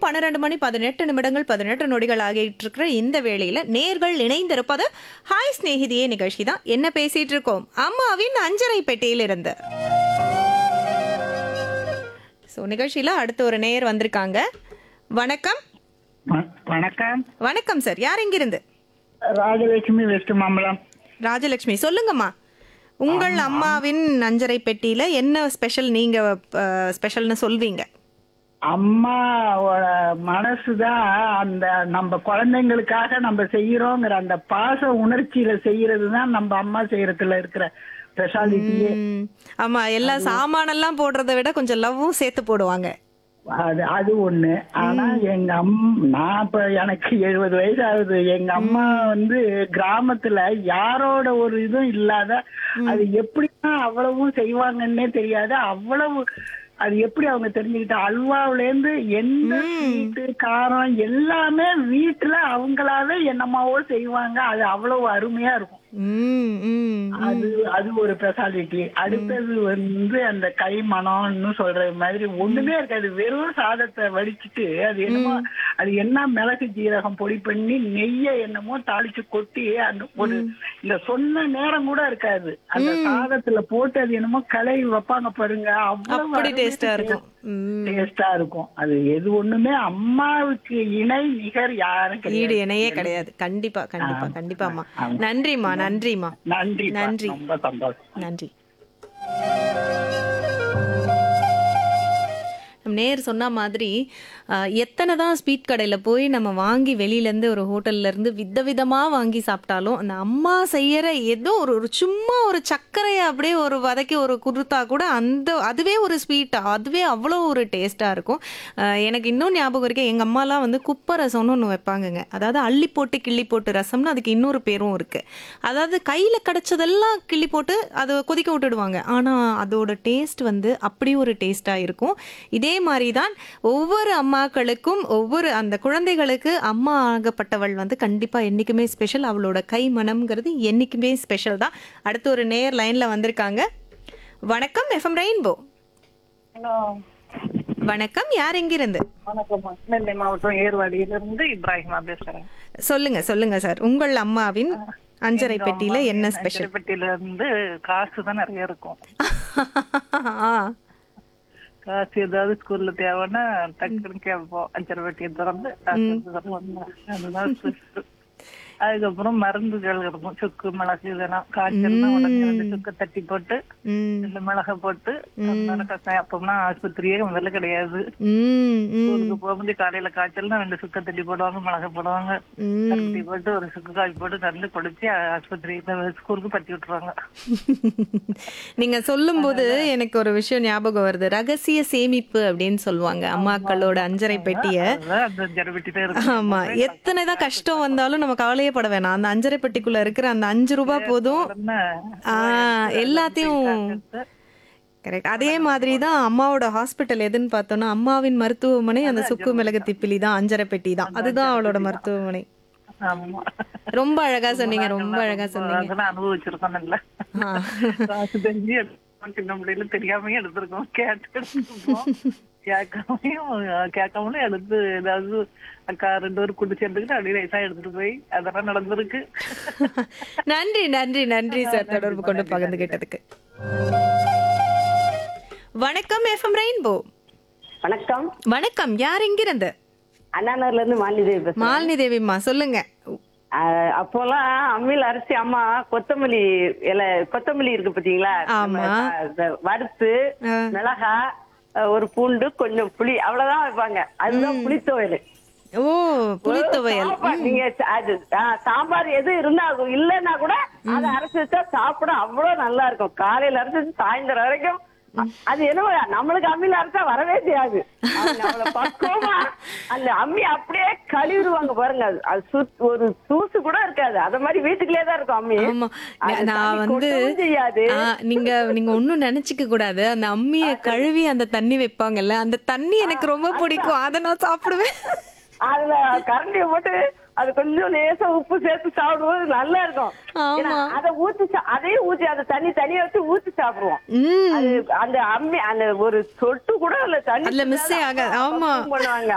பன்னிரண்டு மணி பதினெட்டு நிமிடங்கள் பதினெட்டு நொடிகள் ஆகிட்டு இருக்கிற இந்த வேளையில நேர்கள் இணைந்திருப்பது ஹாய் சிநேகிதியே நிகழ்ச்சி தான் என்ன பேசிட்டு இருக்கோம் அம்மாவின் அஞ்சரை பெட்டியில் இருந்து ஸோ நிகழ்ச்சியில அடுத்து ஒரு நேயர் வந்திருக்காங்க வணக்கம் வ- வணக்கம் வணக்கம் சார் யார் இங்கிருந்து ராஜலட்சுமி வெஸ்ட் மாம்பலம் ராஜலட்சுமி சொல்லுங்கம்மா உங்கள் அம்மாவின் அஞ்சரை பெட்டியில என்ன ஸ்பெஷல் நீங்க அஹ், ஸ்பெஷல்னு சொல்வீங்க அம்மாவோட மனசுதான் அந்த நம்ம குழந்தைங்களுக்காக நம்ம செய்யறோங்கிற அந்த பாச உணர்ச்சியில செய்யறது தான் நம்ம அம்மா செய்யறதுல இருக்கிற ஸ்பெஷாலிட்டியே ம், ஆமா எல்லா சாமானெல்லாம் போடுறதை விட கொஞ்சம் லவ்வும் சேர்த்து போடுவாங்க அது அது ஒண்ணு ஆனா எங்க அம் நான் இப்ப எனக்கு எழுபது வயசு ஆகுது எங்க அம்மா வந்து கிராமத்துல யாரோட ஒரு இதுவும் இல்லாத அது எப்படிதான் அவ்வளவும் செய்வாங்கன்னே தெரியாது அவ்வளவு அது எப்படி அவங்க தெரிஞ்சுக்கிட்ட அல்வாவுல இருந்து எந்த ஸ்வீட்டு காரம் எல்லாமே வீட்டுல அவங்களாவே என்னமாவோ செய்வாங்க அது அவ்வளவு அருமையா இருக்கும் ம், ம். அது அது ஒரு ஸ்பெஷாலிட்டி அடுத்தது வந்து அந்த கை மனம்னு சொல்ற மாதிரி ஒண்ணுமே இருக்காது வெறும் சாதத்தை வடிச்சிட்டு அது என்னமோ அது என்ன மிளகு ஜீரகம் பொடி பண்ணி நெய்ய என்னமோ தாளிச்சு கொட்டி அந்த ஒரு இந்த சொன்ன நேரம் கூட இருக்காது அந்த சாதத்துல போட்டு அது என்னமோ கலரி வைப்பாங்க பாருங்க அப்படி டேஸ்டா இருக்கும் ம். டேஸ்டா இருக்கும் அது எது ஒண்ணுமே அம்மாவுக்கு இணை நிகர் யாரும் ஈடு கிடையாது இணையே கிடையாது கண்டிப்பா கண்டிப்பா கண்டிப்பாம்மா நன்றிம்மா நன்றிம்மா நன்றி நன்றி. ரொம்ப சந்தோஷம் நன்றி நம்ம நேர் சொன்ன மாதிரி ஆஹ், எத்தனை தான் ஸ்வீட் கடையில் போய் நம்ம வாங்கி வெளியிலேருந்து ஒரு ஹோட்டல்ல இருந்து விதவிதமாக வாங்கி சாப்பிட்டாலும் அந்த அம்மா செய்யற ஏதோ ஒரு ஒரு சும்மா ஒரு சர்க்கரையை அப்படியே ஒரு வதக்கி ஒரு குடுத்தா கூட அந்த அதுவே ஒரு ஸ்வீட்டாக அதுவே அவ்வளோ ஒரு டேஸ்ட்டாக இருக்கும் ஆஹ், எனக்கு இன்னும் ஞாபகம் இருக்கு எங்கள் அம்மாலாம் வந்து குப்பை ரசம்னு ஒன்று வைப்பாங்கங்க அதாவது அள்ளி போட்டு கிள்ளி போட்டு ரசம்னு அதுக்கு இன்னொரு பேரும் இருக்கு அதாவது கையில் கிடைச்சதெல்லாம் கிள்ளி போட்டு அதை கொதிக்க விட்டுடுவாங்க ஆனால் அதோட டேஸ்ட் வந்து அப்படி ஒரு டேஸ்ட்டாக இருக்கும் இதே மாதிரி தான் ஒவ்வொரு அம்மாக்களுக்கும் ஒவ்வொரு அந்த குழந்தைகளுக்கு அம்மா ஆகப்பட்டவள் வந்து கண்டிப்பாக என்றைக்குமே ஸ்பெஷல் அவளோட கை மனம்ங்கிறது என்றைக்குமே ஸ்பெஷல் தான் அடுத்து ஒரு நேர் லைனில் வந்திருக்காங்க வணக்கம் எஃப்எம் ரெயின்போ ஹலோ வணக்கம் யார் எங்கிருந்து வணக்கம் நெல்லை மாவட்டம் ஏர்வாடியில இருந்து இப்ராஹிமா பேசுறேன் சொல்லுங்க சொல்லுங்க சார் உங்கள் அம்மாவின் அஞ்சரை பெட்டியில என்ன ஸ்பெஷல் அஞ்சரைப்பட்டியில இருந்து காசு தான் நிறைய இருக்கும் ஆ காசு ஏதாவது ஸ்கூல்ல தேவைன்னா டக்குன்னு கேட்போம் அஞ்சரை பெட்டியை திறந்து காசு எடுத்து தருவாங்க. அதுதான் special. அதுக்கப்புறம் மருந்துகள் இருக்கும் சுக்கு மிளகு இதெல்லாம் காய்ச்சல்னா உடனே ரெண்டு சுக்கு தட்டி போட்டு ம் ரெண்டு மிளகை போட்டு அதனால கசாயம் அப்போம்னா ஆஸ்பத்திரியே முதல்ல கிடையாது ம் ம் ஸ்கூலுக்கு போகும்போது காலையில காய்ச்சல்னா ரெண்டு சுக்க தட்டி போடுவாங்க மிளகை போடுவாங்க ம் தட்டி போட்டு ஒரு சுக்கு காய் போட்டு நல்ல குடிச்சு ஆஸ்பத்திரி ஸ்கூலுக்கு பத்தி விட்டுருவாங்க நீங்க சொல்லும்போது எனக்கு ஒரு விஷயம் ஞாபகம் வருது ரகசிய சேமிப்பு அப்படின்னு சொல்லுவாங்க அம்மாக்களோட அஞ்சரை பெட்டிய அதுதான் அந்த ஜரபெட்டி தான் இருக்கு ஆமா எத்தனை தான் கஷ்டம் வந்தாலும் நம்ம கவலையே பட வேணாம் அந்த அஞ்சரை பெட்டிக்குள்ள இருக்கிற அந்த அஞ்சு ரூபாய் போதும் உடனே ஆ எல்லாத்தையும் கரெக்ட் அதே மாதிரி தான் அம்மாவோட ஹாஸ்பிட்டல் எதுன்னு பார்த்தோம்னா அம்மாவின் மருத்துவமனை அந்த சுக்கு மிளகு திப்பிலி தான் அஞ்சரை பெட்டி தான் அதுதான் அவளோட மருத்துவமனை ஆமா ரொம்ப அழகா சொன்னீங்க ரொம்ப அழகா சொன்னீங்க அதெல்லாம் அனுபவிச்சிருக்கோம் நல்ல ஆ. காசு தெரிஞ்சு எடுத்திருக்கோம். சின்ன பிள்ளையில தெரியாமையும் எடுத்திருக்கோம் கேட்டு எடுத்திருக்கோம் கேட்காமையும் கேட்காமலும் எடுத்து ஏதாவது அக்கா ரெண்டு பேரும் குடிச்சு எடுத்துக்கிட்டு அப்படியே ரைஸா எடுத்துட்டு போய் அதெல்லாம் நடந்திருக்கு நன்றி நன்றி நன்றி சார் தொடர்பு கொண்டு பகிர்ந்துகிட்டதுக்கு வணக்கம் எஃப்எம் ரெயின்போ வணக்கம் வணக்கம் யார் எங்கிருந்து அண்ணாநகர்ல இருந்து மாலிதேவி பேசுறேன் மாலினி தேவிம்மா சொல்லுங்க அஹ் அப்போலாம் அம்மியில் அரைச்சி அம்மா கொத்தமல்லி இலை கொத்தமல்லி இருக்கு பாத்தீங்களா ஆமா. நம்ம அத வறுத்து ஆ. மிளகா அஹ் ஒரு பூண்டு கொஞ்சம் புளி அவ்வளவுதான் வைப்பாங்க அதுதான் புளித்துவையல் ஓ புளித்துவையல் சாப்பாடு நீங்க ச- அது ஆ, சாம்பார் எது இருந்தா அது இல்லைன்னா கூட அதை அரைச்சு வச்சா சாப்பிட அவ்வளவு நல்லா இருக்கும் காலையில அரைச்சு வச்சு சாயந்தரம் வரைக்கும் அ- அது என்னவோ நம்மளுக்கு அம்மியில அரைச்சா வரவே செய்யாது அவங்க அவ்வளவு பக்குவமா அந்த அம்மி அப்படியே கழுவிடுவாங்க பாருங்க அது- அது சுத்- ஒரு தூசு கூட இருக்காது அத மாதிரி வீட்டுக்குள்ளே தான் இருக்கும் அம்மி ஆமா அது நான் தண்ணி வந்து கொட்டவும் செய்யாது ஆ, நீங்க நீங்க ஒண்ணும் நினைச்சுக்க கூடாது அந்த அம்மிய கழுவி அந்த தண்ணி வைப்பாங்கல்ல அந்த தண்ணி எனக்கு ரொம்ப பிடிக்கும் அதை நான் சாப்பிடுவேன் அதுல கரண்டிய போட்டு அது கொஞ்சம் லேசா உப்பு சேர்த்து சாப்பிடும்போது நல்லா இருக்கும் ஆமா. ஏன்னா, அதை ஊத்தி சா- அதையும் ஊத்தி அந்த தண்ணி தனியா வச்சு ஊத்தி சாப்பிடுவோம் ம் அது அந்த அம்மி அந்த ஒரு சொட்டு கூட அதுல தண்ணி அதுல மிஸ்ஸே ஆகாது ஆமா பண்ணுவாங்க